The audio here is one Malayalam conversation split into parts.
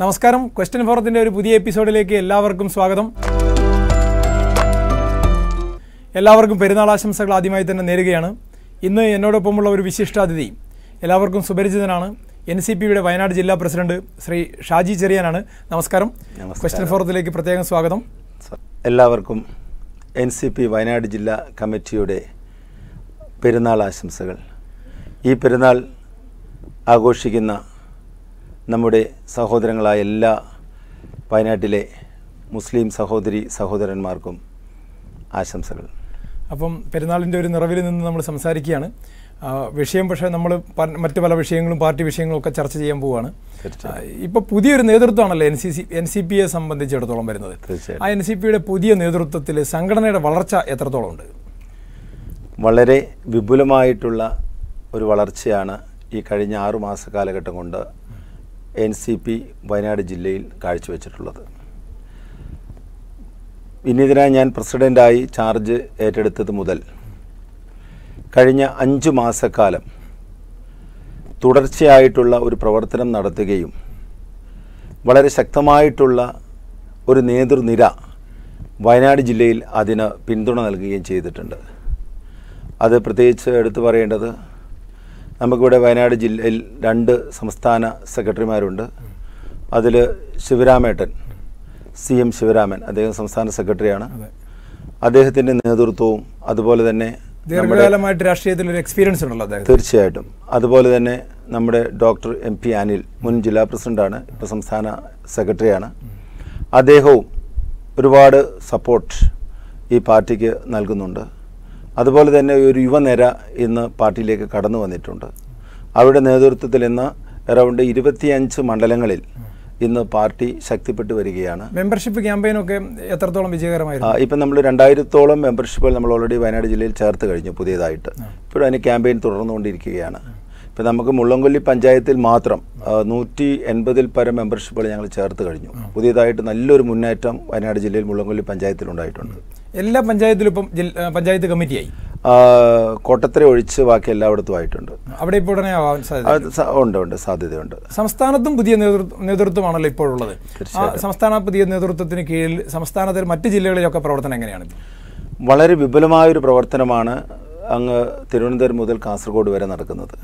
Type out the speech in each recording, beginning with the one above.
നമസ്കാരം ക്വസ്റ്റ്യൻ ഫോറത്തിന്റെ ഒരു പുതിയ എപ്പിസോഡിലേക്ക് എല്ലാവർക്കും സ്വാഗതം എല്ലാവർക്കും പെരുന്നാൾ ആശംസകൾ ആദ്യമായി തന്നെ നേരുകയാണ് ഇന്ന് എന്നോടൊപ്പമുള്ള ഒരു വിശിഷ്ടാതിഥി എല്ലാവർക്കും സുപരിചിതനാണ് എൻ സി പിയുടെ വയനാട് ജില്ലാ പ്രസിഡന്റ് ശ്രീ ഷാജി ചെറിയാനാണ് നമസ്കാരം നമസ്കാരം. ക്വസ്റ്റ്യൻ ഫോറത്തിലേക്ക് പ്രത്യേകം സ്വാഗതം എല്ലാവർക്കും എൻ സി പി വയനാട് ജില്ലാ കമ്മിറ്റിയുടെ പെരുന്നാൾ ആശംസകൾ ഈ പെരുന്നാൾ ആഘോഷിക്കുന്ന നമ്മുടെ സഹോദരങ്ങളായ എല്ലാ വയനാട്ടിലെ മുസ്ലിം സഹോദരി സഹോദരന്മാർക്കും ആശംസകൾ അപ്പം പെരുന്നാളിൻ്റെ ഒരു നിറവിൽ നിന്ന് നമ്മൾ സംസാരിക്കുകയാണ് ആ, വിഷയം പക്ഷേ നമ്മൾ മറ്റു പല വിഷയങ്ങളും പാർട്ടി വിഷയങ്ങളും ഒക്കെ ചർച്ച ചെയ്യാൻ പോവുകയാണ് തീർച്ചയായും. ഇപ്പോൾ പുതിയൊരു നേതൃത്വമാണല്ലോ N C C N C പിയെ സംബന്ധിച്ചിടത്തോളം വരുന്നത് തീർച്ചയായും. ആ എൻ സി പിയുടെ പുതിയ നേതൃത്വത്തിൽ സംഘടനയുടെ വളർച്ച എത്രത്തോളം ഉണ്ട് വളരെ വിപുലമായിട്ടുള്ള ഒരു വളർച്ചയാണ് ഈ കഴിഞ്ഞ ആറു മാസ കാലഘട്ടം കൊണ്ട് എൻ സി പി വയനാട് ജില്ലയിൽ കാഴ്ചവെച്ചിട്ടുള്ളത് ഇന്നിതിനായി ഞാൻ പ്രസിഡൻ്റായി ചാർജ് ഏറ്റെടുത്തത് മുതൽ കഴിഞ്ഞ അഞ്ചു മാസക്കാലം തുടർച്ചയായിട്ടുള്ള ഒരു പ്രവർത്തനം നടത്തുകയും വളരെ ശക്തമായിട്ടുള്ള ഒരു നേതൃനിര വയനാട് ജില്ലയിൽ അതിന് പിന്തുണ നൽകുകയും ചെയ്തിട്ടുണ്ട് അത് പ്രത്യേകിച്ച് എടുത്തു പറയേണ്ടത് നമുക്കിവിടെ വയനാട് ജില്ലയിൽ രണ്ട് സംസ്ഥാന സെക്രട്ടറിമാരുണ്ട് അതിൽ ശിവരാമേട്ടൻ സി എം ശിവരാമൻ അദ്ദേഹം സംസ്ഥാന സെക്രട്ടറിയാണ് അതെ. അദ്ദേഹത്തിൻ്റെ നേതൃത്വവും അതുപോലെ തന്നെ നമ്മുടെ ദീർഘകാലമായിട്ട് രാഷ്ട്രീയത്തിൽ ഒരു എക്സ്പീരിയൻസ് ഉണ്ടല്ലോ അദ്ദേഹം തീർച്ചയായിട്ടും അതുപോലെ തന്നെ നമ്മുടെ ഡോക്ടർ എം പി അനിൽ മുൻ ജില്ലാ പ്രസിഡന്റാണ് ഇപ്പോൾ സംസ്ഥാന സെക്രട്ടറിയാണ് അദ്ദേഹവും ഒരുപാട് സപ്പോർട്ട് ഈ പാർട്ടിക്ക് നൽകുന്നുണ്ട് അതുപോലെ തന്നെ ഒരു യുവനിര ഇന്ന് പാർട്ടിയിലേക്ക് കടന്നു വന്നിട്ടുണ്ട് അവരുടെ നേതൃത്വത്തിൽ ഇന്ന് അറൗണ്ട് ഇരുപത്തിയഞ്ച് മണ്ഡലങ്ങളിൽ ഇന്ന് പാർട്ടി ശക്തിപ്പെട്ടു വരികയാണ് മെമ്പർഷിപ്പ് ക്യാമ്പയിനൊക്കെ എത്രത്തോളം വിജയകരമായിരുന്നു ഇപ്പം നമ്മൾ രണ്ടായിരത്തോളം മെമ്പർഷിപ്പുകൾ നമ്മൾ ഓൾറെഡി വയനാട് ജില്ലയിൽ ചേർത്ത് കഴിഞ്ഞു പുതിയതായിട്ട് ഇപ്പോഴും അതിന് ക്യാമ്പയിൻ തുടർന്നുകൊണ്ടിരിക്കുകയാണ് ഇപ്പം നമുക്ക് മുള്ളംകൊല്ലി പഞ്ചായത്തിൽ മാത്രം ആ, നൂറ്റി എൺപതിൽ പരം മെമ്പർഷിപ്പുകൾ ഞങ്ങൾ ചേർത്ത് കഴിഞ്ഞു പുതിയതായിട്ട് നല്ലൊരു മുന്നേറ്റം വയനാട് ജില്ലയിൽ മുള്ളംകൊല്ലി പഞ്ചായത്തിൽ ഉണ്ടായിട്ടുണ്ട് എല്ലാ പഞ്ചായത്തിലും ഇപ്പം ജില്ല- പഞ്ചായത്ത് കമ്മിറ്റിയായി ആ, കോട്ടത്തറ ഒഴിച്ച് ബാക്കി എല്ലായിടത്തും ആയിട്ടുണ്ട് അവിടെ ഇപ്പോൾ ഉടനെ ആവാൻ സാധ്യത അത് സ- ഉണ്ട് ഉണ്ട് സാധ്യതയുണ്ട് സംസ്ഥാനത്തും പുതിയ നേതൃത്വ നേതൃത്വമാണല്ലോ ഇപ്പോഴുള്ളത് ആ സംസ്ഥാന പുതിയ നേതൃത്വത്തിന് കീഴിൽ സംസ്ഥാനത്തിൽ മറ്റ് ജില്ലകളിലൊക്കെ പ്രവർത്തനം എങ്ങനെയാണ് വളരെ വിപുലമായൊരു പ്രവർത്തനമാണ് അങ്ങ് തിരുവനന്തപുരം മുതൽ കാസർഗോഡ് വരെ നടക്കുന്നത്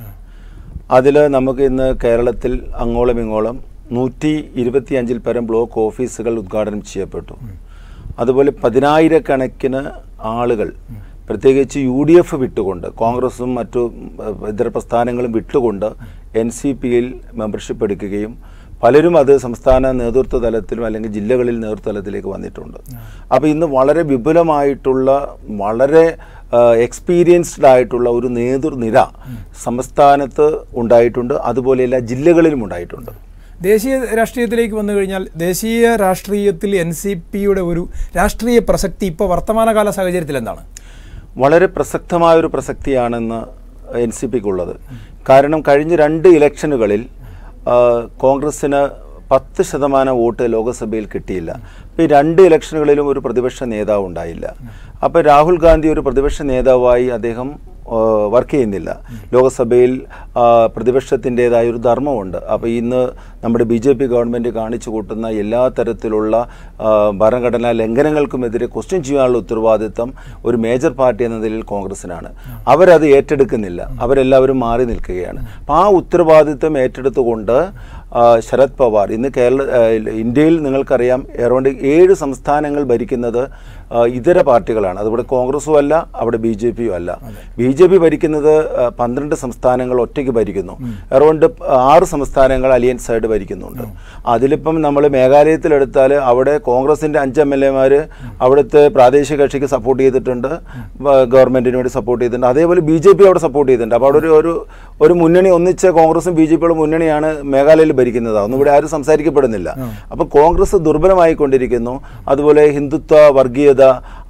അതിൽ നമുക്ക് ഇന്ന് കേരളത്തിൽ അങ്ങോളം ഇങ്ങോളം നൂറ്റി ഇരുപത്തിയഞ്ചിൽ പരം ബ്ലോക്ക് ഓഫീസുകൾ ഉദ്ഘാടനം ചെയ്യപ്പെട്ടു അതുപോലെ പതിനായിരക്കണക്കിന് ആളുകൾ പ്രത്യേകിച്ച് യു ഡി എഫ് വിട്ടുകൊണ്ട് കോൺഗ്രസും മറ്റു ഏഹ്, ഇതര പ്രസ്ഥാനങ്ങളും വിട്ടുകൊണ്ട് എൻ സി പിയിൽ മെമ്പർഷിപ്പ് എടുക്കുകയും പലരും അത് സംസ്ഥാന നേതൃത്വ തലത്തിലും അല്ലെങ്കിൽ ജില്ലകളിൽ നേതൃത്വ തലത്തിലേക്ക് വന്നിട്ടുണ്ട് അപ്പോൾ ഇന്ന് വളരെ വിപുലമായിട്ടുള്ള വളരെ എക്സ്പീരിയൻസ്ഡ് ആയിട്ടുള്ള ഒരു നേതൃനിര സംസ്ഥാനത്ത് ഉണ്ടായിട്ടുണ്ട് അതുപോലെ എല്ലാ ജില്ലകളിലും ഉണ്ടായിട്ടുണ്ട് ദേശീയ രാഷ്ട്രീയത്തിലേക്ക് വന്നു കഴിഞ്ഞാൽ ദേശീയ രാഷ്ട്രീയത്തിൽ എൻ സി പിയുടെ ഒരു രാഷ്ട്രീയ പ്രസക്തി ഇപ്പോൾ വർത്തമാനകാല സാഹചര്യത്തിൽ എന്താണ് വളരെ പ്രസക്തമായ ഒരു പ്രസക്തിയാണെന്ന് എൻ സി പിക്കുള്ളത് കാരണം കഴിഞ്ഞ രണ്ട് ഇലക്ഷനുകളിൽ ആ, കോൺഗ്രസ്സിന് പത്ത് ശതമാനം വോട്ട് ലോക്സഭയിൽ കിട്ടിയില്ല അപ്പോൾ ഈ രണ്ട് ഇലക്ഷനുകളിലും ഒരു പ്രതിപക്ഷ നേതാവ് ഉണ്ടായില്ല അപ്പോൾ രാഹുൽ ഗാന്ധി ഒരു പ്രതിപക്ഷ നേതാവായി അദ്ദേഹം വർക്ക് ചെയ്യുന്നില്ല ലോക്സഭയിൽ ആ, പ്രതിപക്ഷത്തിൻ്റെതായ ഒരു ധർമ്മമുണ്ട് അപ്പോൾ ഇന്ന് നമ്മുടെ ബി ജെ പി ഗവൺമെൻറ് കാണിച്ചു കൂട്ടുന്ന എല്ലാ തരത്തിലുള്ള ആ, ഭരണഘടനാ ലംഘനങ്ങൾക്കുമെതിരെ ക്വസ്റ്റ്യൻ ചെയ്യാനുള്ള ഉത്തരവാദിത്തം ഒരു മേജർ പാർട്ടി എന്ന നിലയിൽ കോൺഗ്രസിനാണ് അവരത് ഏറ്റെടുക്കുന്നില്ല അവരെല്ലാവരും മാറി നിൽക്കുകയാണ് അപ്പോൾ ആ ഉത്തരവാദിത്തം ഏറ്റെടുത്തുകൊണ്ട് ആ, ശരത് പവാർ ഇന്ന് കേരള ആ, ഇന്ത്യയിൽ നിങ്ങൾക്കറിയാം അറൗണ്ട് ഏഴ് സംസ്ഥാനങ്ങൾ ഭരിക്കുന്നത് ആ, ഇതര പാർട്ടികളാണ് അതുപോലെ കോൺഗ്രസും അല്ല അവിടെ ബി ജെ പിയും അല്ല ബി ജെ പി ഭരിക്കുന്നത് ആ, പന്ത്രണ്ട് സംസ്ഥാനങ്ങൾ ഒറ്റയ്ക്ക് ഭരിക്കുന്നു അറൗണ്ട് ആറ് സംസ്ഥാനങ്ങൾ അലിയൻസ് ആയിട്ട് ഭരിക്കുന്നുണ്ട് അതിലിപ്പം നമ്മൾ മേഘാലയത്തിലെടുത്താൽ അവിടെ കോൺഗ്രസിൻ്റെ അഞ്ച് എം എൽ എമാർ അവിടുത്തെ പ്രാദേശിക കക്ഷിക്ക് സപ്പോർട്ട് ചെയ്തിട്ടുണ്ട് വ- ഗവൺമെന്റിന് വേണ്ടി സപ്പോർട്ട് ചെയ്തിട്ടുണ്ട് അതേപോലെ ബി ജെ പി അവിടെ സപ്പോർട്ട് ചെയ്തിട്ടുണ്ട് അപ്പോൾ അവിടെ ഒരു ഒരു ഒരു മുന്നണി ഒന്നിച്ച കോൺഗ്രസും ബി ജെ പിയുടെ മുന്നണിയാണ് മേഘാലയയിൽ ഭരിക്കുന്നത് അതൊന്നും ഇവിടെ ആരും സംസാരിക്കപ്പെടുന്നില്ല അപ്പോൾ കോൺഗ്രസ് ദുർബലമായിക്കൊണ്ടിരിക്കുന്നു അതുപോലെ ഹിന്ദുത്വ വർഗീയത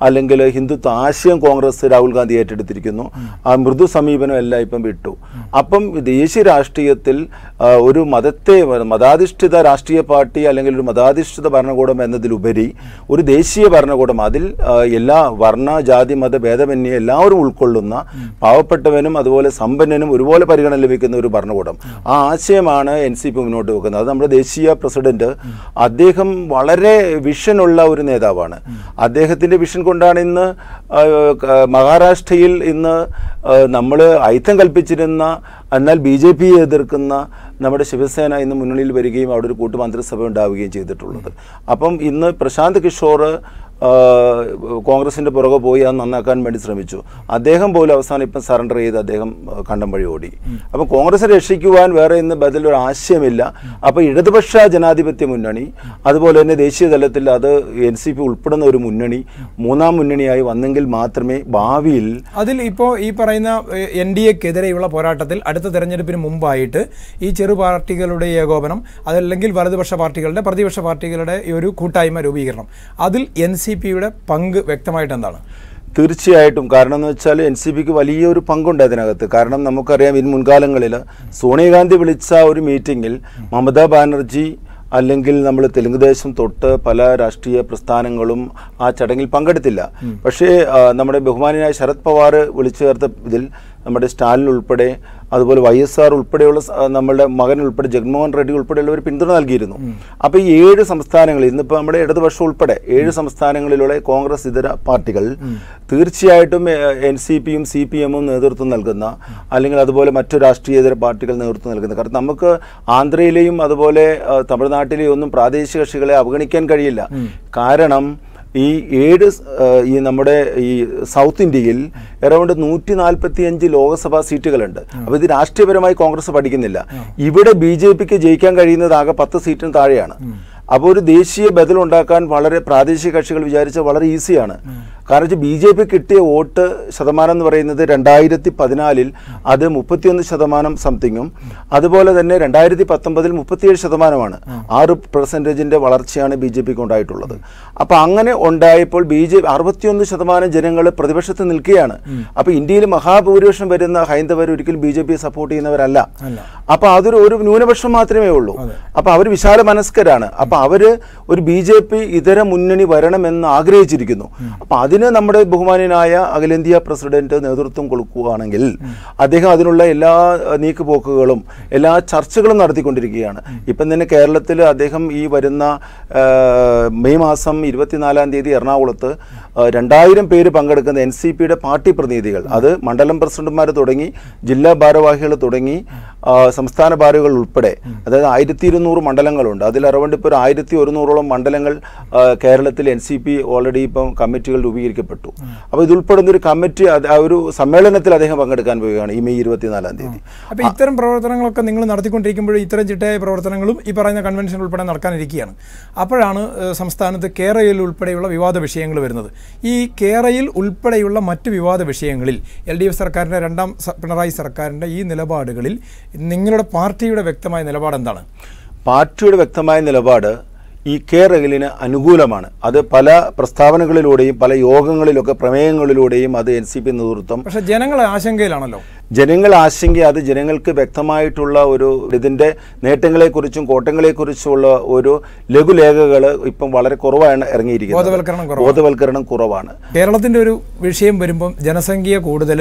അല്ലെങ്കിൽ ഹിന്ദുത്വ ആശയം കോൺഗ്രസ് രാഹുൽ ഗാന്ധി ഏറ്റെടുത്തിരിക്കുന്നു ആ മൃദു സമീപനം എല്ലാം ഇപ്പം വിട്ടു അപ്പം ദേശീയ രാഷ്ട്രീയത്തിൽ ആ, ഒരു മതത്തെ മതാധിഷ്ഠിത രാഷ്ട്രീയ പാർട്ടി അല്ലെങ്കിൽ ഒരു മതാധിഷ്ഠിത ഭരണകൂടം എന്നതിലുപരി ഒരു ദേശീയ ഭരണകൂടം അതിൽ ആ, എല്ലാ വർണ്ണ ജാതി മത ഭേദമന്യേ എല്ലാവരും ഉൾക്കൊള്ളുന്ന പാവപ്പെട്ടവനും അതുപോലെ സമ്പന്നനും ഒരുപോലെ പരിഗണന ലഭിക്കുന്ന ഒരു ഭരണകൂടം ആ ആശയമാണ് എൻ സി പി മുന്നോട്ട് വെക്കുന്നത് അത് നമ്മുടെ ദേശീയ പ്രസിഡന്റ് അദ്ദേഹം വളരെ വിഷനുള്ള ഒരു നേതാവാണ് അദ്ദേഹത്തിന്റെ വിഷൻ കൊണ്ടാണ് ഇന്ന് ആ, ക- മഹാരാഷ്ട്രയിൽ ഇന്ന് നമ്മൾ ഐത്തം കൽപ്പിച്ചിരുന്ന എന്നാൽ ബി ജെ പിയെ എതിർക്കുന്ന നമ്മുടെ ശിവസേന ഇന്ന് മുന്നണിയിൽ വരികയും അവിടെ ഒരു കൂട്ടു മന്ത്രിസഭ ഉണ്ടാവുകയും ചെയ്തിട്ടുള്ളത് അപ്പം ഇന്ന് പ്രശാന്ത് കിഷോർ ആ, കോൺഗ്രസിന്റെ പുറകെ പോയി അത് നന്നാക്കാൻ വേണ്ടി ശ്രമിച്ചു അദ്ദേഹം പോലും അവസാനം ഇപ്പം സറണ്ടർ ചെയ്ത് അദ്ദേഹം ആ, കണ്ടം വഴി ഓടി അപ്പം കോൺഗ്രസിനെ രക്ഷിക്കുവാൻ വേറെ ഇന്ന് ബദൽ ഒരു ആശയമില്ല അപ്പോൾ ഇടതുപക്ഷ ജനാധിപത്യ മുന്നണി അതുപോലെ തന്നെ ദേശീയ തലത്തിൽ അത് എൻ സി പി ഉൾപ്പെടുന്ന ഒരു മുന്നണി മൂന്നാം മുന്നണിയായി വന്നെങ്കിൽ മാത്രമേ ഭാവിയിൽ അതിൽ ഇപ്പോൾ ഈ പറയുന്ന എൻ ഡി എക്കെതിരെയുള്ള പോരാട്ടത്തിൽ അടുത്ത തെരഞ്ഞെടുപ്പിന് മുമ്പായിട്ട് ഈ ചെറു പാർട്ടികളുടെ ഏകോപനം അതല്ലെങ്കിൽ വലതുപക്ഷ പാർട്ടികളുടെ പ്രതിപക്ഷ പാർട്ടികളുടെ ഈ ഒരു കൂട്ടായ്മ രൂപീകരണം അതിൽ എൻ സി പിയുടെ പങ്ക് വ്യക്തമായിട്ട് എന്താണ് തീർച്ചയായിട്ടും കാരണം എന്ന് വെച്ചാൽ എൻ സി പിക്ക് വലിയൊരു പങ്കുണ്ട് അതിനകത്ത് കാരണം നമുക്കറിയാം ഇൻ മുൻകാലങ്ങളിൽ സോണിയാഗാന്ധി വിളിച്ച ഒരു മീറ്റിങ്ങിൽ മമതാ ബാനർജി അല്ലെങ്കിൽ നമ്മൾ തെലുങ്കുദേശം തൊട്ട് പല രാഷ്ട്രീയ പ്രസ്ഥാനങ്ങളും ആ ചടങ്ങിൽ പങ്കെടുത്തില്ല പക്ഷേ ആ, നമ്മുടെ ബഹുമാനായ ശരത് പവാർ വിളിച്ചു ചേർത്ത ഇതിൽ നമ്മുടെ സ്റ്റാലിൻ ഉൾപ്പെടെ അതുപോലെ വൈ എസ് ആർ ഉൾപ്പെടെയുള്ള സ- നമ്മുടെ മകൻ ഉൾപ്പെടെ ജഗൻമോഹൻ റെഡ്ഡി ഉൾപ്പെടെയുള്ളവർ പിന്തുണ നൽകിയിരുന്നു അപ്പോൾ ഈ ഏഴ് സംസ്ഥാനങ്ങളിൽ ഇന്നിപ്പോൾ നമ്മുടെ ഇടതുപക്ഷം ഉൾപ്പെടെ ഏഴ് സംസ്ഥാനങ്ങളിലുള്ള കോൺഗ്രസ് ഇതര പാർട്ടികൾ തീർച്ചയായിട്ടും എൻ സി പിയും സി പി എമ്മും നേതൃത്വം നൽകുന്ന അല്ലെങ്കിൽ അതുപോലെ മറ്റു രാഷ്ട്രീയേതര പാർട്ടികൾ നേതൃത്വം നൽകുന്ന കാരണം നമുക്ക് ആന്ധ്രയിലെയും അതുപോലെ ആ, തമിഴ്നാട്ടിലെയും ഒന്നും പ്രാദേശിക കക്ഷികളെ അവഗണിക്കാൻ കഴിയില്ല കാരണം ഈ ഏഴ് സ്- ആ, ഈ നമ്മുടെ ഈ സൗത്ത് ഇന്ത്യയിൽ അറൗണ്ട് നൂറ്റി നാൽപ്പത്തി അഞ്ച് ലോക്സഭാ സീറ്റുകളുണ്ട് അപ്പോൾ ഇത് രാഷ്ട്രീയപരമായി കോൺഗ്രസ് പഠിക്കുന്നില്ല ഇവിടെ ബി ജെ പിക്ക് ജയിക്കാൻ കഴിയുന്നത് ആകെ പത്ത് സീറ്റിന് താഴെയാണ് അപ്പോൾ ഒരു ദേശീയ ബദൽ ഉണ്ടാക്കാൻ വളരെ പ്രാദേശിക കക്ഷികൾ വിചാരിച്ച വളരെ ഈസിയാണ് കാരണം വെച്ചാൽ ബി ജെ പി കിട്ടിയ വോട്ട് ശതമാനം എന്ന് പറയുന്നത് രണ്ടായിരത്തി പതിനാലിൽ അത് മുപ്പത്തിയൊന്ന് ശതമാനം സംതിങ്ങും അതുപോലെ തന്നെ രണ്ടായിരത്തി പത്തൊമ്പതിൽ മുപ്പത്തിയേഴ് ശതമാനമാണ് ആറ് പെർസെൻറ്റേജിൻ്റെ വളർച്ചയാണ് ബി ജെ പിക്ക് ഉണ്ടായിട്ടുള്ളത് അപ്പോൾ അങ്ങനെ ഉണ്ടായപ്പോൾ ബി ജെ അറുപത്തിയൊന്ന് ശതമാനം ജനങ്ങൾ പ്രതിപക്ഷത്ത് നിൽക്കുകയാണ് അപ്പോൾ ഇന്ത്യയിൽ മഹാഭൂരിപക്ഷം വരുന്ന ഹൈന്ദവർ ഒരിക്കലും ബി ജെ പിയെ സപ്പോർട്ട് ചെയ്യുന്നവരല്ല അല്ല. അപ്പോൾ അതൊരു ഒരു ന്യൂനപക്ഷം മാത്രമേ ഉള്ളൂ അപ്പോൾ അവർ വിശാല മനസ്കരാണ് അപ്പോൾ അവർ ഒരു ബി ജെ പി ഇതര മുന്നണി വരണമെന്ന് ആഗ്രഹിച്ചിരിക്കുന്നു അപ്പോൾ അതിന് നമ്മുടെ ബഹുമാന്യനായ അഖിലേന്ത്യാ പ്രസിഡന്റ് നേതൃത്വം കൊടുക്കുകയാണെങ്കിൽ അദ്ദേഹം അതിനുള്ള എല്ലാ അഹ്, നീക്കുപോക്കുകളും എല്ലാ ചർച്ചകളും നടത്തിക്കൊണ്ടിരിക്കുകയാണ് ഇപ്പം തന്നെ കേരളത്തിൽ അദ്ദേഹം ഈ വരുന്ന ആ, മെയ് മാസം ഇരുപത്തിനാലാം തീയതി എറണാകുളത്ത് ആ, രണ്ടായിരം പേര് പങ്കെടുക്കുന്ന എൻ സി പിയുടെ പാർട്ടി പ്രതിനിധികൾ അത് മണ്ഡലം പ്രസിഡന്റുമാർ തുടങ്ങി ജില്ലാ ഭാരവാഹികൾ തുടങ്ങി ആ, സംസ്ഥാന ഭാരവാഹികൾ ഉൾപ്പെടെ അതായത് ആയിരത്തി ഇരുന്നൂറ് മണ്ഡലങ്ങളുണ്ട് അതിൽ അറൗണ്ട് ഇപ്പോൾ ഒരു ആയിരത്തി ഒരുന്നൂറോളം മണ്ഡലങ്ങൾ ആ, കേരളത്തിൽ എൻ സി പി ഓൾറെഡി ഇപ്പം കമ്മിറ്റികൾ രൂപീകരിക്കപ്പെട്ടു അപ്പോൾ ഇതുൾപ്പെടുന്ന ഒരു കമ്മിറ്റി അത് ആ ഒരു സമ്മേളനത്തിൽ അദ്ദേഹം പങ്കെടുക്കാൻ പോവുകയാണ് ഈ മെയ് ഇരുപത്തിനാലാം തീയതി അപ്പോൾ ഇത്തരം പ്രവർത്തനങ്ങളൊക്കെ നിങ്ങൾ നടത്തിക്കൊണ്ടിരിക്കുമ്പോൾ ഇത്തരം ചിട്ടയായ പ്രവർത്തനങ്ങളും ഈ പറയുന്ന കൺവെൻഷൻ ഉൾപ്പെടെ നടക്കാനിരിക്കുകയാണ് അപ്പോഴാണ് ഏഹ്, സംസ്ഥാനത്ത് കേരളയിൽ ഉൾപ്പെടെയുള്ള വിവാദ വിഷയങ്ങൾ വരുന്നത് ഈ കേരളയിൽ ഉൾപ്പെടെയുള്ള മറ്റ് വിവാദ വിഷയങ്ങളിൽ എൽ ഡി എഫ് സർക്കാരിൻ്റെ രണ്ടാം സ- പിണറായി സർക്കാരിൻ്റെ ഈ നിലപാടുകളിൽ നിങ്ങളുടെ പാർട്ടിയുടെ വ്യക്തമായ നിലപാട് എന്താണ് പാർട്ടിയുടെ വ്യക്തമായ നിലപാട് ഈ കെ റെഗലിന് അനുകൂലമാണ് അത് പല പ്രസ്താവനകളിലൂടെയും പല യോഗങ്ങളിലൊക്കെ പ്രമേയങ്ങളിലൂടെയും അത് എൻ സി പി നേതൃത്വം പക്ഷേ ജനങ്ങൾ ആശങ്കയിലാണല്ലോ ജനങ്ങൾ ആശങ്ക അത് ജനങ്ങൾക്ക് വ്യക്തമായിട്ടുള്ള ഒരു ഇതിൻ്റെ നേട്ടങ്ങളെക്കുറിച്ചും കോട്ടങ്ങളെക്കുറിച്ചുള്ള ഒരു ലഘുലേഖകൾ ഇപ്പം വളരെ കുറവാണ് ഇറങ്ങിയിരിക്കുന്നത് ബോധവൽക്കരണം കുറവാണ്. ബോധവൽക്കരണം കുറവാണ് കേരളത്തിൻ്റെ ഒരു വിഷയം വരുമ്പം ജനസംഖ്യ കൂടുതൽ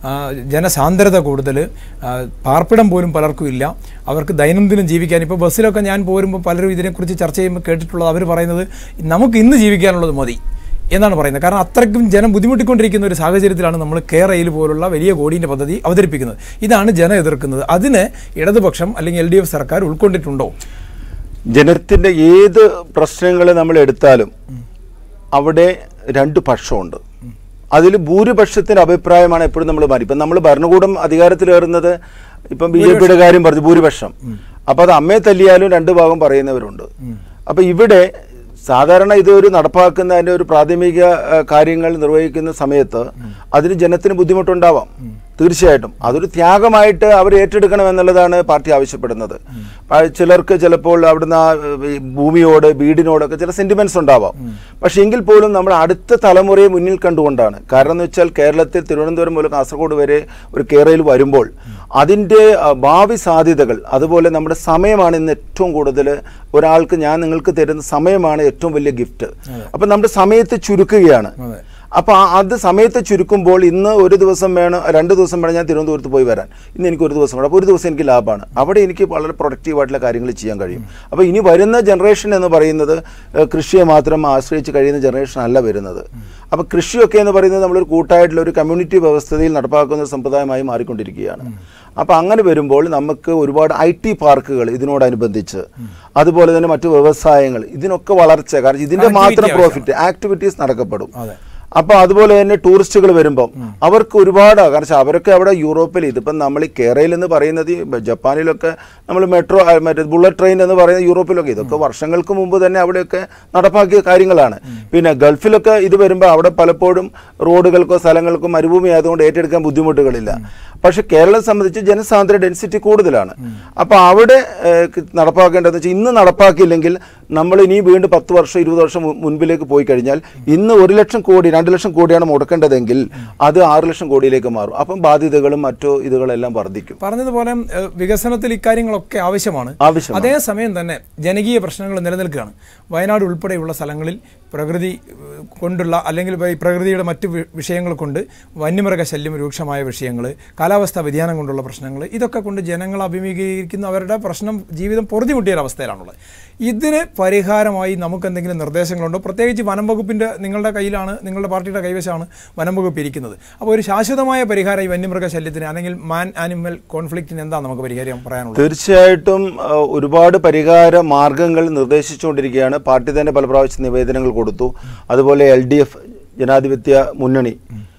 ജനസാന്ദ്രത കൂടുതൽ പാർപ്പിടം പോലും പലർക്കും ഇല്ല അവർക്ക് ദൈനംദിനം ജീവിക്കാൻ ഇപ്പോൾ ബസ്സിലൊക്കെ ഞാൻ പോരുമ്പോൾ പലരും ഇതിനെക്കുറിച്ച് ചർച്ച ചെയ്യുമ്പോൾ കേട്ടിട്ടുള്ളത് അവർ പറയുന്നത് നമുക്ക് ഇന്ന് ജീവിക്കാനുള്ളത് മതി എന്നാണ് പറയുന്നത് കാരണം അത്രയ്ക്കും ജനം ബുദ്ധിമുട്ടിക്കൊണ്ടിരിക്കുന്ന ഒരു സാഹചര്യത്തിലാണ് നമ്മൾ കേരയിൽ പോലുള്ള വലിയ കോടീൻ്റെ പദ്ധതി അവതരിപ്പിക്കുന്നത് ഇതാണ് ജനം എതിർക്കുന്നത് അതിന് ഇടതുപക്ഷം അല്ലെങ്കിൽ എൽ ഡി എഫ് സർക്കാർ ഉൾക്കൊണ്ടിട്ടുണ്ടോ ജനത്തിൻ്റെ ഏത് പ്രശ്നങ്ങൾ നമ്മൾ എടുത്താലും അവിടെ രണ്ട് പക്ഷമുണ്ട് അതിൽ ഭൂരിപക്ഷത്തിന്റെ അഭിപ്രായമാണ് എപ്പോഴും നമ്മൾ മാറി ഇപ്പം നമ്മൾ ഭരണകൂടം അധികാരത്തിലേറുന്നത് ഇപ്പം ബി ജെ പിയുടെ കാര്യം പറഞ്ഞു ഭൂരിപക്ഷം അപ്പം അത് അമ്മയെ തല്ലിയാലും രണ്ട് ഭാഗം പറയുന്നവരുണ്ട് അപ്പം ഇവിടെ സാധാരണ ഇത് ഒരു നടപ്പാക്കുന്നതിൻ്റെ ഒരു പ്രാഥമിക ആ, കാര്യങ്ങൾ നിർവഹിക്കുന്ന സമയത്ത് അതിന് ജനത്തിന് ബുദ്ധിമുട്ടുണ്ടാവാം തീർച്ചയായിട്ടും അതൊരു ത്യാഗമായിട്ട് അവർ ഏറ്റെടുക്കണം എന്നുള്ളതാണ് പാർട്ടി ആവശ്യപ്പെടുന്നത് ആ, ചിലർക്ക് ചിലപ്പോൾ അവിടുന്ന് ആ, ഈ ഭൂമിയോട് വീടിനോടൊക്കെ ചില സെന്റിമെന്റ്സ് ഉണ്ടാവാം പക്ഷേ എങ്കിൽ പോലും നമ്മൾ അടുത്ത തലമുറയെ മുന്നിൽ കണ്ടുകൊണ്ടാണ് കാരണം എന്ന് വെച്ചാൽ കേരളത്തിൽ തിരുവനന്തപുരം മുതൽ കാസർഗോഡ് വരെ ഒരു കേരളയിൽ വരുമ്പോൾ അതിൻ്റെ ആ, ഭാവി സാധ്യതകൾ അതുപോലെ നമ്മുടെ സമയമാണ് ഇന്ന് ഏറ്റവും കൂടുതൽ ഒരാൾക്ക് ഞാൻ നിങ്ങൾക്ക് തരുന്ന സമയമാണ് ഏറ്റവും വലിയ ഗിഫ്റ്റ് അപ്പം നമ്മുടെ സമയത്ത് ചുരുക്കുകയാണ് അതെ അപ്പോൾ ആ- അത് സമയത്ത് ചുരുക്കുമ്പോൾ ഇന്ന് ഒരു ദിവസം വേണം രണ്ട് ദിവസം വേണം ഞാൻ തിരുവനന്തപുരത്ത് പോയി വരാൻ ഇന്ന് എനിക്ക് ഒരു ദിവസം വേണം അപ്പോൾ ഒരു ദിവസം എനിക്ക് ലാഭമാണ് അവിടെ എനിക്ക് വളരെ പ്രൊഡക്റ്റീവായിട്ടുള്ള കാര്യങ്ങൾ ചെയ്യാൻ കഴിയും അപ്പോൾ ഇനി വരുന്ന ജനറേഷൻ എന്ന് പറയുന്നത് ഏഹ്, കൃഷിയെ മാത്രം ആശ്രയിച്ച് കഴിയുന്ന ജനറേഷൻ അല്ല വരുന്നത് അപ്പോൾ കൃഷിയൊക്കെ എന്ന് പറയുന്നത് നമ്മളൊരു കൂട്ടായിട്ടുള്ള ഒരു കമ്മ്യൂണിറ്റി വ്യവസ്ഥയിൽ നടപ്പാക്കുന്ന ഒരു സമ്പ്രദായമായി മാറിക്കൊണ്ടിരിക്കുകയാണ് അപ്പോൾ അങ്ങനെ വരുമ്പോൾ നമുക്ക് ഒരുപാട് ഐ ടി പാർക്കുകൾ ഇതിനോടനുബന്ധിച്ച് അതുപോലെ തന്നെ മറ്റു വ്യവസായങ്ങൾ ഇതിനൊക്കെ വളർച്ച കാരണം ഇതിന്റെ മാത്രം Activity പ്രോഫിറ്റ് ആക്ടിവിറ്റീസ് നടക്കപ്പെടും അതെ അപ്പൊ അതുപോലെ തന്നെ ടൂറിസ്റ്റുകൾ വരുമ്പം അവർക്ക് ഒരുപാട് കാരണം വെച്ചാൽ അവരൊക്കെ അവിടെ യൂറോപ്പിൽ ഇതിപ്പം നമ്മൾ ഈ കേരളയിൽ എന്ന് പറയുന്നത് ഈ ജപ്പാനിലൊക്കെ നമ്മൾ മെട്രോ ആ, മറ്റേ ബുള്ളറ്റ് ട്രെയിൻ എന്ന് പറയുന്ന യൂറോപ്പിലൊക്കെ ഇതൊക്കെ വർഷങ്ങൾക്ക് മുമ്പ് തന്നെ അവിടെയൊക്കെ നടപ്പാക്കിയ കാര്യങ്ങളാണ് പിന്നെ ഗൾഫിലൊക്കെ ഇത് വരുമ്പോൾ അവിടെ പലപ്പോഴും റോഡുകൾക്കോ സ്ഥലങ്ങൾക്കോ മരുഭൂമി ആയതുകൊണ്ട് ഏറ്റെടുക്കാൻ ബുദ്ധിമുട്ടുകളില്ല പക്ഷെ കേരളം സംബന്ധിച്ച് ജനസാന്ദ്ര ഡെൻസിറ്റി കൂടുതലാണ് അപ്പോൾ അവിടെ ഏഹ്, ക- നടപ്പാക്കേണ്ടതെന്ന് വെച്ചാൽ ഇന്ന് നടപ്പാക്കിയില്ലെങ്കിൽ നമ്മൾ ഇനി വീണ്ടും പത്ത് വർഷം ഇരുപത് വർഷം മു- മുൻപിലേക്ക് പോയി കഴിഞ്ഞാൽ ഇന്ന് ഒരു ലക്ഷം കോടി രണ്ട് ലക്ഷം കോടിയാണ് മുടക്കേണ്ടതെങ്കിൽ അത് ആറ് ലക്ഷം കോടിയിലേക്ക് മാറും അപ്പം ബാധ്യതകളും മറ്റു ഇതുകളെല്ലാം വർദ്ധിക്കും പറഞ്ഞതുപോലെ ഏഹ്, വികസനത്തിൽ ഇക്കാര്യങ്ങളൊക്കെ ആവശ്യമാണ് ആവശ്യമാണ് അതേസമയം തന്നെ ജനകീയ പ്രശ്നങ്ങൾ നിലനിൽക്കുകയാണ് വയനാട് ഉൾപ്പെടെയുള്ള സ്ഥലങ്ങളിൽ പ്രകൃതി ഏഹ്, കൊണ്ടുള്ള അല്ലെങ്കിൽ ഈ പ്രകൃതിയുടെ മറ്റ് വി- വിഷയങ്ങൾ കൊണ്ട് വന്യമൃഗ ശല്യം രൂക്ഷമായ വിഷയങ്ങൾ കാലാവസ്ഥാ വ്യതിയാനം കൊണ്ടുള്ള പ്രശ്നങ്ങൾ ഇതൊക്കെ കൊണ്ട് ജനങ്ങൾ അഭിമുഖീകരിക്കുന്ന അവരുടെ പ്രശ്നം ജീവിതം പൊറുതിമുട്ടിയ ഒരു അവസ്ഥയിലാണുള്ളത് ഇതിന് പരിഹാരമായി നമുക്ക് എന്തെങ്കിലും നിർദ്ദേശങ്ങളുണ്ടോ പ്രത്യേകിച്ച് വനം വകുപ്പിൻ്റെ നിങ്ങളുടെ കയ്യിലാണ് നിങ്ങളുടെ പാർട്ടിയുടെ കൈവശമാണ് വനം വകുപ്പ് ഇരിക്കുന്നത് അപ്പോൾ ഒരു ശാശ്വതമായ പരിഹാരം ഈ വന്യമൃഗ ശല്യത്തിന് അല്ലെങ്കിൽ മാൻ ആനിമൽ കോൺഫ്ലിക്റ്റിന് എന്താ നമുക്ക് പരിഹാരം പറയാനുള്ളത് തീർച്ചയായിട്ടും ആ, ഒരുപാട് പരിഹാര മാർഗങ്ങൾ നിർദ്ദേശിച്ചുകൊണ്ടിരിക്കുകയാണ് പാർട്ടി തന്നെ പല പ്രാവശ്യം നിവേദനങ്ങൾ കൊടുത്തു അതുപോലെ എൽ ഡി എഫ് ജനാധിപത്യ മുന്നണി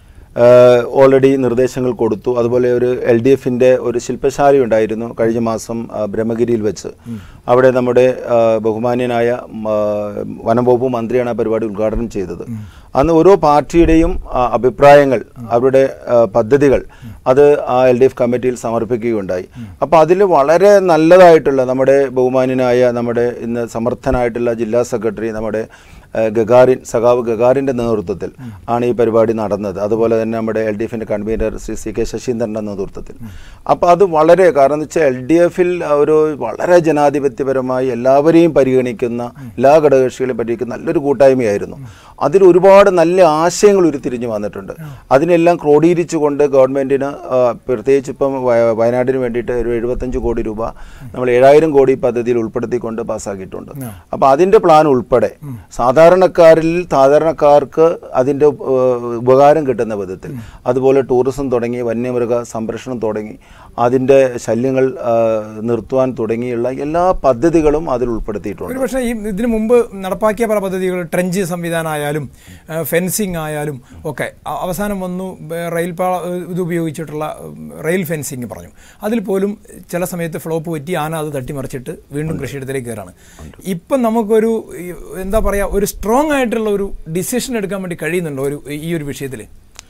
ഓൾറെഡി നിർദ്ദേശങ്ങൾ കൊടുത്തു അതുപോലെ ഒരു എൽ ഡി എഫിൻ്റെ ഒരു ശില്പശാല ഉണ്ടായിരുന്നു കഴിഞ്ഞ മാസം ആ, ബ്രഹ്മഗിരിയിൽ വെച്ച് അവിടെ നമ്മുടെ ആ, ബഹുമാന്യനായ ആ, വനം വകുപ്പ് മന്ത്രിയാണ് ആ പരിപാടി ഉദ്ഘാടനം ചെയ്തത് അന്ന് ഓരോ പാർട്ടിയുടെയും ആ, അഭിപ്രായങ്ങൾ അവരുടെ ആ, പദ്ധതികൾ അത് ആ എൽ ഡി എഫ് കമ്മിറ്റിയിൽ സമർപ്പിക്കുകയുണ്ടായി അപ്പോൾ അതിൽ വളരെ നല്ലതായിട്ടുള്ള നമ്മുടെ ബഹുമാന്യനായ നമ്മുടെ ഇന്ന് സമർത്ഥനായിട്ടുള്ള ജില്ലാ സെക്രട്ടറി നമ്മുടെ ആ, ഗഗാറിൻ സഖാവ് ഗഗാറിൻ്റെ നേതൃത്വത്തിൽ ആണ് ഈ പരിപാടി നടന്നത് അതുപോലെ തന്നെ നമ്മുടെ എൽ ഡി എഫിൻ്റെ കൺവീനർ ശ്രീ സി കെ ശശീന്ദ്രൻ്റെ നേതൃത്വത്തിൽ അപ്പോൾ അത് വളരെ കാരണം എന്ന് വെച്ചാൽ എൽ ഡി എഫിൽ ഒരു വളരെ ജനാധിപത്യപരമായി എല്ലാവരെയും പരിഗണിക്കുന്ന എല്ലാ ഘടകകക്ഷികളെയും പരിഗണിക്കുന്ന നല്ലൊരു കൂട്ടായ്മയായിരുന്നു അതിൽ ഒരുപാട് നല്ല ആശയങ്ങൾ ഉരുത്തിരിഞ്ഞു വന്നിട്ടുണ്ട് അതിനെല്ലാം ക്രോഡീകരിച്ചുകൊണ്ട് ഗവൺമെൻറ്റിന് പ്രത്യേകിച്ച് ഇപ്പം വയ- വയനാടിന് വേണ്ടിയിട്ട് ഒരു എഴുപത്തഞ്ച് കോടി രൂപ നമ്മൾ ഏഴായിരം കോടി പദ്ധതിയിൽ ഉൾപ്പെടുത്തിക്കൊണ്ട് പാസ്സാക്കിയിട്ടുണ്ട് അപ്പോൾ അതിൻ്റെ പ്ലാൻ ഉൾപ്പെടെ സാധാരണക്കാരിൽ സാധാരണക്കാർക്ക് അതിൻ്റെ ഏഹ്, ഉപകാരം കിട്ടുന്ന വിധത്തിൽ അതുപോലെ ടൂറിസം തുടങ്ങി വന്യമൃഗ സംരക്ഷണം തുടങ്ങി അതിൻ്റെ ശല്യങ്ങൾ ആ, നിർത്തുവാൻ തുടങ്ങിയുള്ള എല്ലാ പദ്ധതികളും അതിൽ ഉൾപ്പെടുത്തിയിട്ടുണ്ട് ഒരു പക്ഷേ ഈ ഇതിനു മുമ്പ് നടപ്പാക്കിയ പല പദ്ധതികൾ ട്രെഞ്ച് സംവിധാനമായാലും ഏഹ്, ഫെൻസിങ് ആയാലും ഒക്കെ അ- അവസാനം വന്നു ബ- റെയിൽ പാള ഇത് ഉപയോഗിച്ചിട്ടുള്ള ഉം, റെയിൽ ഫെൻസിങ് പറഞ്ഞു അതിൽ പോലും ചില സമയത്ത് ഫ്ലോപ്പ് പറ്റി ആന അത് തട്ടിമറിച്ചിട്ട് വീണ്ടും കൃഷിയിടത്തിലേക്ക് കയറാണ് ഇപ്പം നമുക്കൊരു ഈ, എന്താ പറയുക ഒരു സ്ട്രോങ് ആയിട്ടുള്ള ഒരു ഡിസിഷൻ എടുക്കാൻ വേണ്ടി കഴിയുന്നുണ്ടോ ഒരു ഈ ഒരു വിഷയത്തിൽ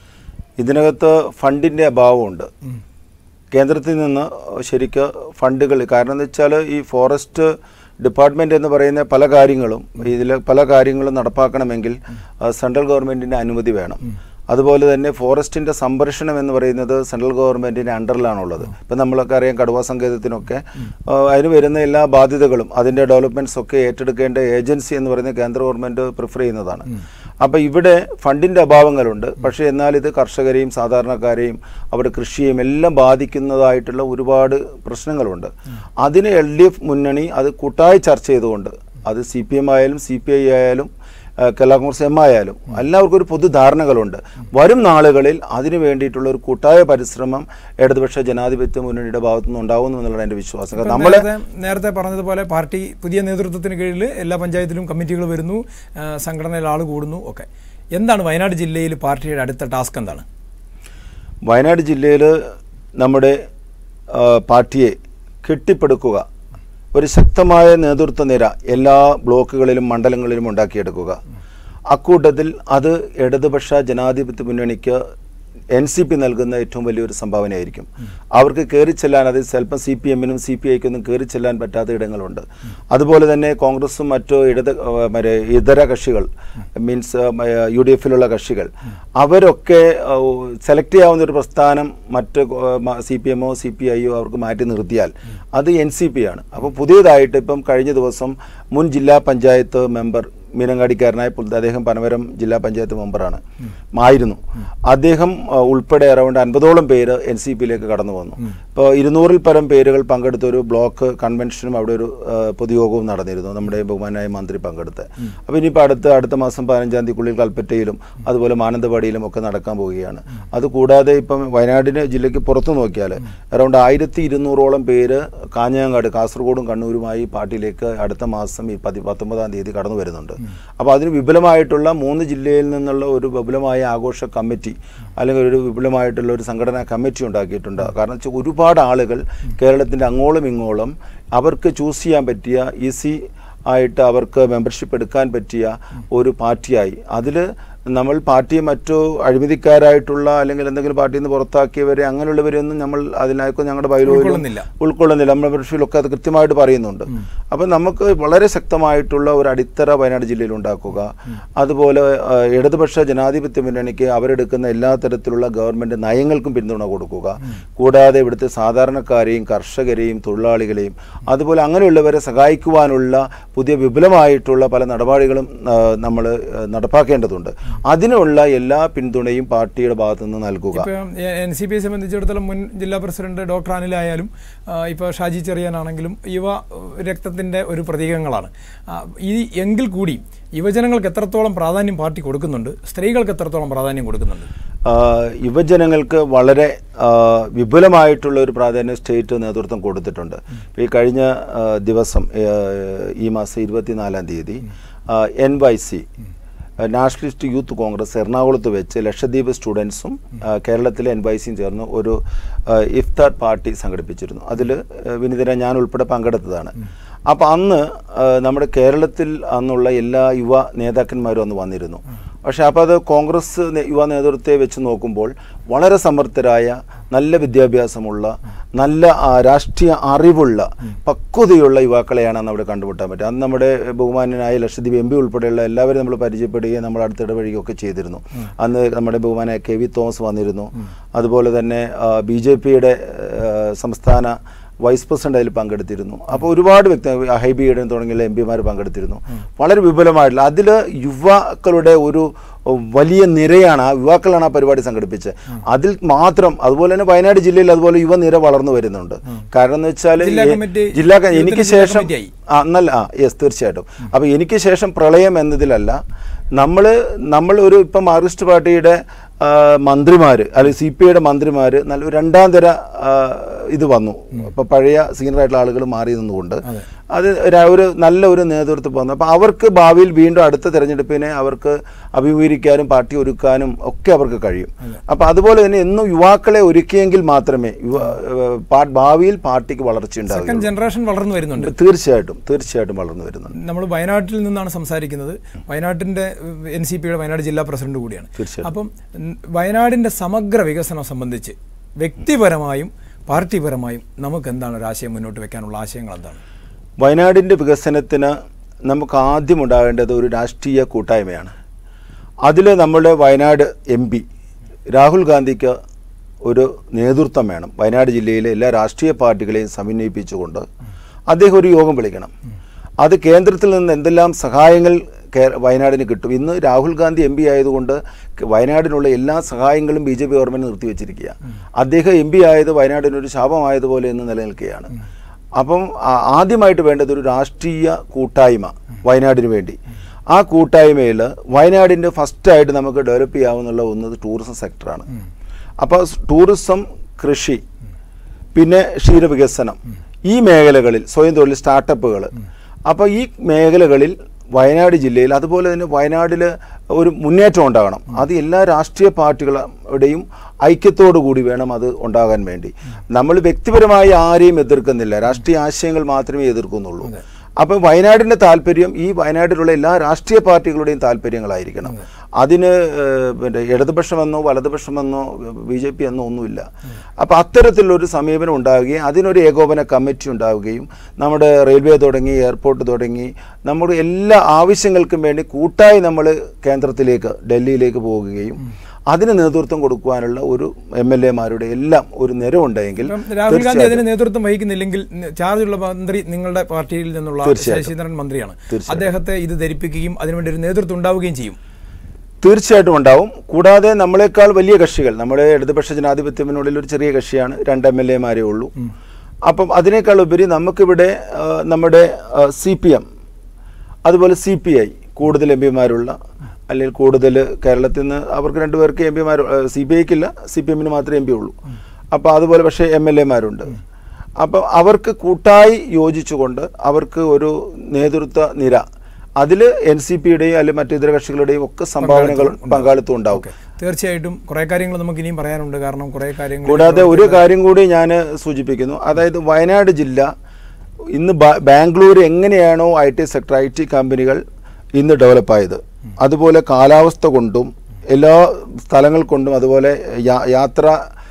ഇതിനകത്ത് ഫണ്ടിൻ്റെ അഭാവമുണ്ട് കേന്ദ്രത്തിൽ നിന്ന് ശരിക്ക് ഫണ്ടുകൾ കാരണം എന്ന് വെച്ചാൽ ഈ ഫോറസ്റ്റ് ഡിപ്പാർട്ട്മെന്റ് എന്ന് പറയുന്ന പല കാര്യങ്ങളും ഇതിൽ പല കാര്യങ്ങളും നടപ്പാക്കണമെങ്കിൽ ആ, സെൻട്രൽ ഗവൺമെന്റിന്റെ അനുമതി വേണം അതുപോലെ തന്നെ ഫോറസ്റ്റിന്റെ സംരക്ഷണം എന്ന് പറയുന്നത് സെൻട്രൽ ഗവൺമെന്റിന്റെ അണ്ടറിലാണുള്ളത് ഇപ്പം നമ്മളൊക്കെ അറിയാം കടുവാ സങ്കേതത്തിനൊക്കെ ആ, അതിന് വരുന്ന എല്ലാ ബാധ്യതകളും അതിന്റെ ഡെവലപ്മെന്റ്സ് ഒക്കെ ഏറ്റെടുക്കേണ്ട ഏജൻസി എന്ന് പറയുന്നത് കേന്ദ്ര ഗവൺമെന്റ് പ്രിഫർ ചെയ്യുന്നതാണ് അപ്പോൾ ഇവിടെ ഫണ്ടിൻ്റെ അഭാവങ്ങളുണ്ട് പക്ഷേ എന്നാൽ ഇത് കർഷകരെയും സാധാരണക്കാരെയും അവരുടെ കൃഷിയെയും എല്ലാം ബാധിക്കുന്നതായിട്ടുള്ള ഒരുപാട് പ്രശ്നങ്ങളുണ്ട് അതിന് എൽ ഡി എഫ് മുന്നണി അത് കൂട്ടായി ചർച്ച ചെയ്തുകൊണ്ട് അത് സി പി എം ആയാലും സി പി ഐ ആയാലും ആ, കേരള കോൺഗ്രസ് എം ആയാലും എല്ലാവർക്കും ഒരു പൊതുധാരണകളുണ്ട് വരും നാളുകളിൽ അതിനു വേണ്ടിയിട്ടുള്ള ഒരു കൂട്ടായ പരിശ്രമം ഇടതുപക്ഷ ജനാധിപത്യ മുന്നണിയുടെ ഭാഗത്തുനിന്ന് ഉണ്ടാവുന്നു എന്നുള്ളതാണ് എൻ്റെ വിശ്വാസം കാരണം നമ്മൾ നേരത്തെ നേരത്തെ പറഞ്ഞതുപോലെ പാർട്ടി പുതിയ നേതൃത്വത്തിന് കീഴിൽ എല്ലാ പഞ്ചായത്തിലും കമ്മിറ്റികൾ വരുന്നു ആ, സംഘടനയിൽ ആൾ കൂടുന്നു ഒക്കെ എന്താണ് വയനാട് ജില്ലയിൽ പാർട്ടിയുടെ അടുത്ത ടാസ്ക് എന്താണ് വയനാട് ജില്ലയിൽ നമ്മുടെ ആ, പാർട്ടിയെ കെട്ടിപ്പടുക്കുക ഒരു ശക്തമായ നേതൃത്വ നിര എല്ലാ ബ്ലോക്കുകളിലും മണ്ഡലങ്ങളിലും ഉണ്ടാക്കിയെടുക്കുക അക്കൂട്ടത്തിൽ അത് ഇടതുപക്ഷ ജനാധിപത്യ മുന്നണിക്ക് എൻ സി പി നൽകുന്ന ഏറ്റവും വലിയൊരു സംഭാവനയായിരിക്കും അവർക്ക് കയറി ചെല്ലാൻ അത് ചിലപ്പം സി പി എമ്മിനും സി പി ഐക്കൊന്നും കയറി ചെല്ലാൻ പറ്റാത്ത ഇടങ്ങളുണ്ട് അതുപോലെ തന്നെ കോൺഗ്രസും മറ്റു ഇടത് ഏഹ്, മറ്റേ ഇതര കക്ഷികൾ മീൻസ് യു ഡി എഫിലുള്ള കക്ഷികൾ അവരൊക്കെ സെലക്ട് ചെയ്യാവുന്ന ഒരു പ്രസ്ഥാനം മറ്റ് സി പി എമ്മോ സി പി ഐയോ അവർക്ക് മാറ്റി നിർത്തിയാൽ അത് എൻ സി പി ആണ് അപ്പോൾ പുതിയതായിട്ട് ഇപ്പം കഴിഞ്ഞ ദിവസം മുൻ ജില്ലാ പഞ്ചായത്ത് മെമ്പർ മീനങ്ങാടിക്കാരനായ പുൽ- അദ്ദേഹം പനവരം ജില്ലാ പഞ്ചായത്ത് മെമ്പറാണ് ആയിരുന്നു അദ്ദേഹം ആ, ഉൾപ്പെടെ അറൗണ്ട് അൻപതോളം പേര് എൻ സി പിയിലേക്ക് കടന്നു വന്നു ഇപ്പോൾ ഇരുന്നൂറിൽ പരം പേരുകൾ പങ്കെടുത്ത ഒരു ബ്ലോക്ക് കൺവെൻഷനും അവിടെ ഒരു ആ, പൊതുയോഗവും നടന്നിരുന്നു നമ്മുടെ ബഹുമാനായ മന്ത്രി പങ്കെടുത്ത് അപ്പോൾ ഇനിയിപ്പോൾ അടുത്ത അടുത്ത മാസം പതിനഞ്ചാം തീയതിക്കുള്ളിൽ കൽപ്പറ്റയിലും അതുപോലെ മാനന്തവാടിയിലും ഒക്കെ നടക്കാൻ പോവുകയാണ് അതുകൂടാതെ ഇപ്പം വയനാടിന് ജില്ലയ്ക്ക് പുറത്തു നോക്കിയാൽ അറൗണ്ട് ആയിരത്തി ഇരുന്നൂറോളം പേര് കാഞ്ഞങ്ങാട് കാസർഗോഡും കണ്ണൂരുമായി പാർട്ടിയിലേക്ക് അടുത്ത മാസം ഈ പതി പത്തൊമ്പതാം തീയതി കടന്നു വരുന്നുണ്ട് അപ്പോൾ അതിന് വിപുലമായിട്ടുള്ള മൂന്ന് ജില്ലയിൽ നിന്നുള്ള ഒരു വിപുലമായ ആഘോഷ കമ്മിറ്റി അല്ലെങ്കിൽ ഒരു വിപുലമായിട്ടുള്ള ഒരു സംഘടനാ കമ്മിറ്റി ഉണ്ടാക്കിയിട്ടുണ്ട് കാരണം വെച്ചാൽ ഒരുപാട് ആളുകൾ കേരളത്തിൻ്റെ അങ്ങോളം ഇങ്ങോളം അവർക്ക് ചൂസ് ചെയ്യാൻ പറ്റിയ ഈസി ആയിട്ട് അവർക്ക് മെമ്പർഷിപ്പ് എടുക്കാൻ പറ്റിയ ഒരു പാർട്ടിയായി അതിൽ നമ്മൾ പാർട്ടിയെ മറ്റു അഴിമതിക്കാരായിട്ടുള്ള അല്ലെങ്കിൽ എന്തെങ്കിലും പാർട്ടിയിൽ നിന്ന് പുറത്താക്കിയവരെ അങ്ങനെയുള്ളവരെയൊന്നും നമ്മൾ അതിനകത്ത് ഞങ്ങളുടെ ബൈലോയിലും ഉൾക്കൊള്ളുന്നില്ല. ഉൾക്കൊള്ളുന്നില്ല നമ്മുടെ മെമ്പർഷിപ്പിലൊക്കെ അത് കൃത്യമായിട്ട് പറയുന്നുണ്ട് അപ്പം നമുക്ക് വളരെ ശക്തമായിട്ടുള്ള ഒരു അടിത്തറ വയനാട് ജില്ലയിൽ ഉണ്ടാക്കുക അതുപോലെ ആ, ഇടതുപക്ഷ ജനാധിപത്യ മുന്നണിക്ക് അവരെടുക്കുന്ന എല്ലാ തരത്തിലുള്ള ഗവൺമെൻറ് നയങ്ങൾക്കും പിന്തുണ കൊടുക്കുക കൂടാതെ ഇവിടുത്തെ സാധാരണക്കാരെയും കർഷകരെയും തൊഴിലാളികളെയും അതുപോലെ അങ്ങനെയുള്ളവരെ സഹായിക്കുവാനുള്ള പുതിയ വിപുലമായിട്ടുള്ള പല നടപടികളും നമ്മൾ നടപ്പാക്കേണ്ടതുണ്ട് അതിനുള്ള എല്ലാ പിന്തുണയും പാർട്ടിയുടെ ഭാഗത്തു നിന്ന് നൽകുക ഇപ്പം എൻ സി പിയെ സംബന്ധിച്ചിടത്തോളം മുൻ ജില്ലാ പ്രസിഡന്റ് ഡോക്ടർ അനിലായാലും ആ, ഇപ്പോൾ ഷാജി ചെറിയാനാണെങ്കിലും യുവ ഏഹ്, രക്തത്തിന്റെ ഒരു പ്രതീകങ്ങളാണ് ആ, ഈ എങ്കിൽ കൂടി യുവജനങ്ങൾക്ക് എത്രത്തോളം പ്രാധാന്യം പാർട്ടി കൊടുക്കുന്നുണ്ട് സ്ത്രീകൾക്ക് എത്രത്തോളം പ്രാധാന്യം കൊടുക്കുന്നുണ്ട് ആ, യുവജനങ്ങൾക്ക് വളരെ ആ, വിപുലമായിട്ടുള്ള ഒരു പ്രാധാന്യം സ്റ്റേറ്റ് നേതൃത്വം കൊടുത്തിട്ടുണ്ട് ഇപ്പോൾ ഈ കഴിഞ്ഞ ആ, ദിവസം ആ, ഈ മാസം ഇരുപത്തിനാലാം തീയതി N Y C nationalist youth Congress എറണാകുളത്ത് വെച്ച് ലക്ഷദ്വീപ് സ്റ്റുഡൻസും ആ, കേരളത്തിലെ എൻ വൈ സിയും ചേർന്ന് ഒരു ആ, ഇഫ്താർ പാർട്ടി സംഘടിപ്പിച്ചിരുന്നു അതിൽ വിനിതര ഞാൻ ഉൾപ്പെടെ പങ്കെടുത്തതാണ് അപ്പോൾ അന്ന് ആ, നമ്മുടെ കേരളത്തിൽ അന്നുള്ള എല്ലാ യുവ നേതാക്കന്മാരും അന്ന് വന്നിരുന്നു പക്ഷേ അപ്പോൾ അത് കോൺഗ്രസ് നേ- യുവ നേതൃത്വത്തെ വെച്ച് നോക്കുമ്പോൾ വളരെ സമർത്ഥരായ നല്ല വിദ്യാഭ്യാസമുള്ള നല്ല ആ, രാഷ്ട്രീയ അറിവുള്ള പക്വതയുള്ള യുവാക്കളെയാണ് അന്ന് അവിടെ കണ്ടുമുട്ടാൻ പറ്റുക അന്ന് നമ്മുടെ ബഹുമാനനായ ലക്ഷദ്വീപ് എം പി ഉൾപ്പെടെയുള്ള എല്ലാവരും നമ്മൾ പരിചയപ്പെടുകയും നമ്മൾ അടുത്തിടപഴകുകയൊക്കെ ചെയ്തിരുന്നു അന്ന് നമ്മുടെ ബഹുമാനായ കെ വി തോമസ് വന്നിരുന്നു അതുപോലെ തന്നെ ബി ജെ പിയുടെ സംസ്ഥാന വൈസ് പ്രസിഡന്റ് അതിൽ പങ്കെടുത്തിരുന്നു അപ്പോൾ ഒരുപാട് വ്യക്തി ഹൈബിയുടെ തുടങ്ങിയുള്ള എം പിമാർ പങ്കെടുത്തിരുന്നു വളരെ വിപുലമായിട്ടുള്ള അതിൽ യുവാക്കളുടെ ഒരു വലിയ നിരയാണ് ആ യുവാക്കളാണ് ആ പരിപാടി സംഘടിപ്പിച്ചത് അതിൽ മാത്രം അതുപോലെ തന്നെ വയനാട് ജില്ലയിൽ അതുപോലെ യുവനിര വളർന്നു വരുന്നുണ്ട് കാരണം എന്ന് വെച്ചാൽ ജില്ലാ കമ്മിറ്റി ജില്ലാ ക- യൂത്തിന് എനിക്ക് ജില്ലാ ശേഷം കമ്മിറ്റിയായി. ആ നല്ല ആ യെസ് തീർച്ചയായിട്ടും അപ്പോൾ എനിക്ക് ശേഷം പ്രളയം എന്നതിലല്ല നമ്മൾ നമ്മൾ ഒരു ഇപ്പം മാർക്സിസ്റ്റ് പാർട്ടിയുടെ മന്ത്രിമാർ അല്ലെങ്കിൽ സി പി ഐയുടെ മന്ത്രിമാർ നല്ല ഒരു രണ്ടാം തര ആ, ഇത് വന്നു ഇപ്പം പഴയ സീനിയറായിട്ടുള്ള ആളുകൾ മാറി നിന്നുകൊണ്ട് അത് ഒരു- ഒരു നല്ല ഒരു നേതൃത്വം വന്നു അപ്പോൾ അവർക്ക് ഭാവിയിൽ വീണ്ടും അടുത്ത തെരഞ്ഞെടുപ്പിനെ അവർക്ക് അഭിമുഖീകരിക്കാനും പാർട്ടി ഒരുക്കാനും ഒക്കെ അവർക്ക് കഴിയും അപ്പോൾ അതുപോലെ തന്നെ എന്നും യുവാക്കളെ ഒരുക്കിയെങ്കിൽ മാത്രമേ യുവ ഏഹ്, പാ- ഭാവിയിൽ പാർട്ടിക്ക് വളർച്ച സെക്കൻഡ് ഉണ്ടാകും ജനറേഷൻ വളർന്നു വരുന്നുണ്ട് തീർച്ചയായിട്ടും തീർച്ചയായിട്ടും വളർന്നു വരുന്നുണ്ട് നമ്മൾ വയനാട്ടിൽ നിന്നാണ് സംസാരിക്കുന്നത് വയനാട്ടിന്റെ എൻ സി പിയുടെ വയനാട് ജില്ലാ പ്രസിഡന്റ് കൂടിയാണ് തീർച്ചയായിട്ടും. അപ്പം ഉം, വയനാടിന്റെ സമഗ്ര വികസനം സംബന്ധിച്ച് വ്യക്തിപരമായും പാർട്ടിപരമായും നമുക്ക് എന്താണ് ഒരു ആശയം മുന്നോട്ട് വെക്കാനുള്ള ആശയങ്ങൾ എന്താണ് വയനാടിൻ്റെ വികസനത്തിന് നമുക്ക് ആദ്യം ഉണ്ടാകേണ്ടത് ഒരു രാഷ്ട്രീയ കൂട്ടായ്മയാണ് അതിൽ നമ്മുടെ വയനാട് എം പി രാഹുൽ ഗാന്ധിക്ക് ഒരു നേതൃത്വം വേണം വയനാട് ജില്ലയിലെ എല്ലാ രാഷ്ട്രീയ പാർട്ടികളെയും സമന്വയിപ്പിച്ചുകൊണ്ട് അദ്ദേഹം ഒരു യോഗം വിളിക്കണം അത് കേന്ദ്രത്തിൽ നിന്ന് എന്തെല്ലാം സഹായങ്ങൾ കേ- വയനാടിന് കിട്ടും ഇന്ന് രാഹുൽ ഗാന്ധി എം പി ആയതുകൊണ്ട് ക- വയനാടിനുള്ള എല്ലാ സഹായങ്ങളും ബി ജെ പി ഗവൺമെൻറ് നിർത്തിവെച്ചിരിക്കുക അദ്ദേഹം എം പി ആയത് വയനാടിനൊരു ശാപമായതുപോലെ ഇന്ന് നിലനിൽക്കുകയാണ് അപ്പം ആ- ആദ്യമായിട്ട് വേണ്ടത് ഒരു രാഷ്ട്രീയ കൂട്ടായ്മ വയനാടിന് വേണ്ടി ആ കൂട്ടായ്മയിൽ വയനാടിൻ്റെ ഫസ്റ്റായിട്ട് നമുക്ക് ഡെവലപ്പ് ചെയ്യാവുന്നുള്ള ഒന്ന് ടൂറിസം സെക്ടറാണ് അപ്പോൾ ടൂറിസം കൃഷി പിന്നെ ക്ഷീരവികസനം ഈ മേഖലകളിൽ സ്വയം തൊഴിൽ സ്റ്റാർട്ടപ്പുകൾ അപ്പോൾ ഈ മേഖലകളിൽ വയനാട് ജില്ലയിൽ അതുപോലെ തന്നെ വയനാടിൽ ഒരു മുന്നേറ്റം ഉണ്ടാകണം അത് എല്ലാ രാഷ്ട്രീയ പാർട്ടികളുടെയും ഐക്യത്തോടു കൂടി വേണം അത് ഉണ്ടാകാൻ വേണ്ടി നമ്മൾ വ്യക്തിപരമായി ആരെയും എതിർക്കുന്നില്ല രാഷ്ട്രീയ ആശയങ്ങൾ മാത്രമേ എതിർക്കുന്നുള്ളൂ അപ്പം വയനാടിൻ്റെ താല്പര്യം ഈ വയനാട്ടിലുള്ള എല്ലാ രാഷ്ട്രീയ പാർട്ടികളുടെയും താല്പര്യങ്ങളായിരിക്കണം അതിന് ഏഹ്, പിന്നെ ഇടതുപക്ഷമെന്നോ വലതുപക്ഷമെന്നോ ബി ജെ പി എന്നോ ഒന്നുമില്ല അപ്പം അത്തരത്തിലൊരു സമീപനം ഉണ്ടാവുകയും അതിനൊരു ഏകോപന കമ്മിറ്റി ഉണ്ടാവുകയും നമ്മുടെ റെയിൽവേ തുടങ്ങി എയർപോർട്ട് തുടങ്ങി നമ്മുടെ എല്ലാ ആവശ്യങ്ങൾക്കും വേണ്ടി കൂട്ടായി നമ്മൾ കേന്ദ്രത്തിലേക്ക് ഡൽഹിയിലേക്ക് പോകുകയും അതിന് നേതൃത്വം കൊടുക്കുവാനുള്ള ഒരു എം എൽ എമാരുടെ എല്ലാം ഒരു നിരവുണ്ടെങ്കിൽ ഇപ്പം രാഹുൽ ഗാന്ധി അതിന് നേതൃത്വം വഹിക്കുന്നില്ലെങ്കിൽ ന- ചാർജുള്ള മന്ത്രി നിങ്ങളുടെ പാർട്ടിയിൽ നിന്നുള്ള ശശീന്ദ്രൻ മന്ത്രിയാണ് അദ്ദേഹത്തെ ഇത് ധരിപ്പിക്കുകയും അതിനുവേണ്ടി ഒരു നേതൃത്വം ഉണ്ടാവുകയും ചെയ്യും തീർച്ചയായിട്ടും ഉണ്ടാവും കൂടാതെ നമ്മളെക്കാൾ വലിയ കക്ഷികൾ നമ്മുടെ ഇടതുപക്ഷ ജനാധിപത്യത്തിനുള്ളിൽ ഒരു ചെറിയ കക്ഷിയാണ് രണ്ട് എം എൽ എമാരേ ഉള്ളൂ അപ്പം അതിനേക്കാൾ ഉപരി നമുക്കിവിടെ ആ, നമ്മുടെ സി പി എം അതുപോലെ സി പി ഐ കൂടുതൽ എം പിമാരുള്ള അല്ലെങ്കിൽ കൂടുതൽ കേരളത്തിൽ നിന്ന് അവർക്ക് രണ്ടുപേർക്ക് എം പിമാർ സി പി ഐക്കില്ല സി പി എമ്മിന് മാത്രമേ എം പി ഉള്ളൂ അപ്പോൾ അതുപോലെ പക്ഷേ എം എൽ എമാരുണ്ട് അപ്പം അവർക്ക് കൂട്ടായി യോജിച്ചുകൊണ്ട് അവർക്ക് ഒരു നേതൃത്വ നിര അതിൽ എൻ സി പിയുടെയും അല്ലെങ്കിൽ മറ്റു ഇതര കക്ഷികളുടെയും ഒക്കെ സംഭാവനകൾ പങ്കാളിത്തം ഉണ്ടാവും തീർച്ചയായിട്ടും കുറെ കാര്യങ്ങൾ നമുക്ക് ഇനിയും പറയാനുണ്ട് കാരണം കുറെ കാര്യങ്ങൾ കൂടാതെ ഒരു കാര്യം കൂടി ഞാൻ സൂചിപ്പിക്കുന്നു അതായത് വയനാട് ജില്ല ഇന്ന് ബാ- ബാംഗ്ലൂർ എങ്ങനെയാണോ I T sector I T കമ്പനികൾ ഇന്ന് ഡെവലപ്പായത് അതുപോലെ കാലാവസ്ഥ കൊണ്ടും എല്ലാ സ്ഥലങ്ങൾ കൊണ്ടും അതുപോലെ യാ- യാത്ര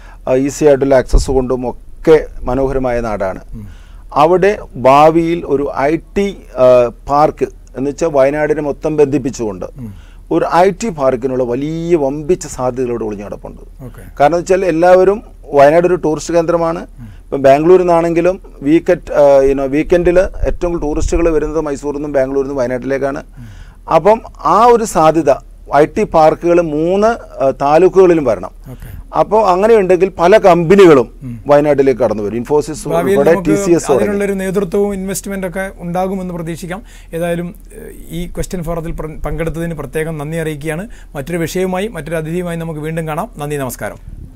ഈസി ആയിട്ടുള്ള ആക്സസ് കൊണ്ടും ഒക്കെ മനോഹരമായ നാടാണ് അവിടെ ഭാവിയിൽ ഒരു ഐ ടി പാർക്ക് എന്ന് വെച്ചാൽ വയനാടിനെ മൊത്തം ബന്ധിപ്പിച്ചുകൊണ്ട് ഒരു ഐ ടി പാർക്കിനുള്ള വലിയ വമ്പിച്ച സാധ്യതകളോട് ഒളിഞ്ഞു കിടപ്പുണ്ട് ഓക്കെ കാരണം എന്ന് വെച്ചാൽ എല്ലാവരും വയനാട് ഒരു ടൂറിസ്റ്റ് കേന്ദ്രമാണ് ഇപ്പം ബാംഗ്ലൂരിൽ നിന്നാണെങ്കിലും വീക്കെറ്റ് യുനോ വീക്കെൻഡിൽ ഏറ്റവും കൂടുതൽ ടൂറിസ്റ്റുകൾ വരുന്നത് മൈസൂരിൽ നിന്നും ബാംഗ്ലൂരിൽ നിന്നും വയനാട്ടിലേക്കാണ് അപ്പം ആ ഒരു സാധ്യത ഐ ടി പാർക്കുകൾ മൂന്ന് ആ, താലൂക്കുകളിലും വരണം ഓക്കെ അപ്പോൾ അങ്ങനെ ഉണ്ടെങ്കിൽ പല കമ്പനികളും വയനാട്ടിലേക്ക് കടന്നു വരും ഇൻഫോസിസ് ഭാവിയിൽ ഉൾപ്പെടെ നമുക്ക് ടി സി എസ് അതിനുള്ളൊരു നേതൃത്വവും ഇൻവെസ്റ്റ്മെന്റ് ഒക്കെ ഉണ്ടാകുമെന്ന് പ്രതീക്ഷിക്കാം ഏതായാലും ഏഹ്, ഈ ക്വസ്റ്റ്യൻ ഫോറത്തിൽ പ്ര- പങ്കെടുത്തതിന് പ്രത്യേകം നന്ദി അറിയിക്കുകയാണ് മറ്റൊരു വിഷയവുമായി മറ്റൊരു അതിഥിയുമായി നമുക്ക് വീണ്ടും കാണാം നന്ദി നമസ്കാരം